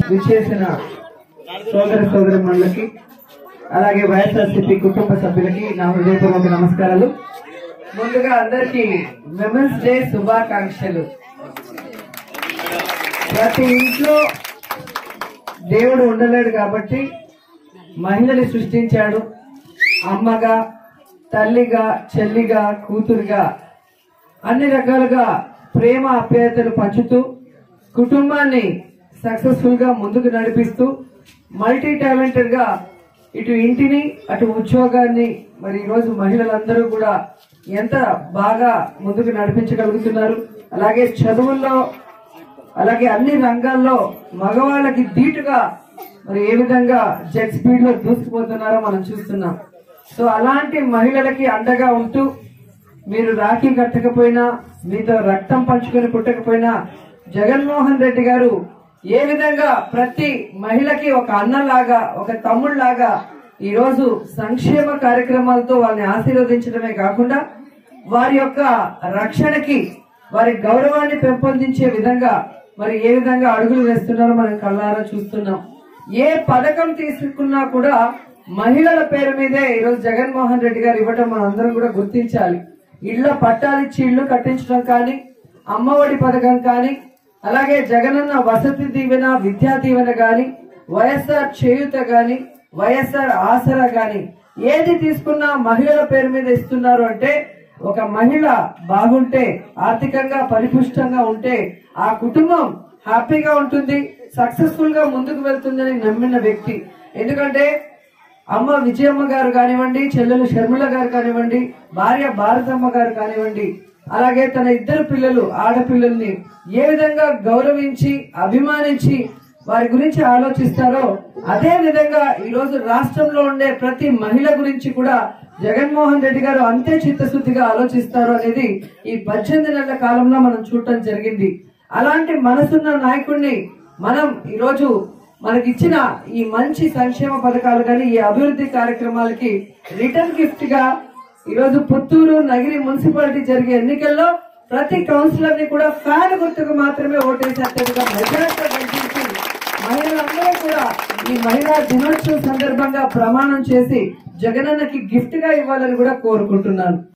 విచ్చేసిన సోదర సోదరి మండలికి అలాగే వైఎస్ఆర్సీపీ కుటుంబ సభ్యులకి నా హృదయపూర్వక నమస్కారాలు ముందుగా అందరికీ విమెన్స్ డే శుభాకాంక్షలు ప్రతి ఇంట్లో దేవుడు ఉండలేడు కాబట్టి మహిళని సృష్టించాడు అమ్మగా తల్లిగా చెల్లిగా కూతురుగా అన్ని రకాలుగా ప్రేమ ఆప్యాయతలు పంచుతూ కుటుంబాన్ని సక్సెస్ఫుల్ గా ముందుకు నడిపిస్తూ మల్టీ టాలెంటెడ్ గా ఇటు ఇంటిని అటు ఉద్యోగాన్ని మరి ఈరోజు మహిళలందరూ కూడా ఎంత బాగా ముందుకు నడిపించగలుగుతున్నారు అలాగే చదువుల్లో అలాగే అన్ని రంగాల్లో మగవాళ్ళకి ధీటుగా మరి ఏ విధంగా జెట్ స్పీడ్ లో దూసుకుపోతున్నారో మనం చూస్తున్నాం సో అలాంటి మహిళలకి అండగా ఉంటూ మీరు రాఖీ కట్టకపోయినా మీతో రక్తం పంచుకొని పుట్టకపోయినా జగన్మోహన్ రెడ్డి గారు ఏ విధంగా ప్రతి మహిళకి ఒక అన్నలాగా ఒక తమ్ముళ్లాగా ఈ రోజు సంక్షేమ కార్యక్రమాలతో వాళ్ళని ఆశీర్వదించడమే కాకుండా వారి యొక్క రక్షణకి వారి గౌరవాన్ని పెంపొందించే విధంగా మరి ఏ విధంగా అడుగులు వేస్తున్నారో మనం కళ్ళారా చూస్తున్నాం ఏ పథకం తీసుకున్నా కూడా మహిళల పేరు మీదే ఈరోజు జగన్మోహన్ రెడ్డి గారు ఇవ్వటం మనం అందరం కూడా గుర్తించాలి ఇళ్ల పట్టాలిచ్చి ఇళ్లు కట్టించడం కానీ అమ్మఒడి పథకం కానీ అలాగే జగనన్న వసతి దీవెన విద్యా దీవెన గాని వైఎస్ఆర్ చేయూత గాని వైఎస్ఆర్ ఆసరా గాని ఏది తీసుకున్నా మహిళల పేరు మీద ఇస్తున్నారు అంటే ఒక మహిళ బాగుంటే ఆర్థికంగా పరిపుష్టంగా ఉంటే ఆ కుటుంబం హ్యాపీగా ఉంటుంది సక్సెస్ఫుల్ గా ముందుకు వెళ్తుందని నమ్మిన వ్యక్తి ఎందుకంటే అమ్మ విజయమ్మ గారు కానివ్వండి చెల్లెలు షర్మిల గారు కానివ్వండి భార్య భారతమ్మ గారు కానివ్వండి అలాగే తన ఇద్దరు పిల్లలు ఆడపిల్లల్ని ఏ విధంగా గౌరవించి అభిమానించి వారి గురించి ఆలోచిస్తారో అదే విధంగా ఈ రోజు రాష్ట్రంలో ఉండే ప్రతి మహిళ గురించి కూడా జగన్మోహన్ రెడ్డి గారు అంతే చిత్తశుద్ధిగా ఆలోచిస్తారు అనేది ఈ పద్దెనిమిది నెలల కాలంలో మనం చూడటం జరిగింది అలాంటి మనసున్న నాయకుడిని మనం ఈరోజు మనకిచ్చిన ఈ మంచి సంక్షేమ పథకాలు కానీ ఈ అభివృద్ధి కార్యక్రమాలకి రిటర్న్ గిఫ్ట్ గా ఈరోజు పుత్తూరు నగిరి మున్సిపాలిటీ జరిగే ఎన్నికల్లో ప్రతి కౌన్సిలర్ ని కూడా ఫ్యాన్ గుర్తుకు మాత్రమే ఓటేసి అత్యధిక మెజార్టీతో గెలిపించి మహిళలందరూ కూడా ఈ మహిళా దినోత్సవం సందర్భంగా ప్రమాణం చేసి జగనన్నకి గిఫ్ట్ గా ఇవ్వాలని కూడా కోరుకుంటున్నాను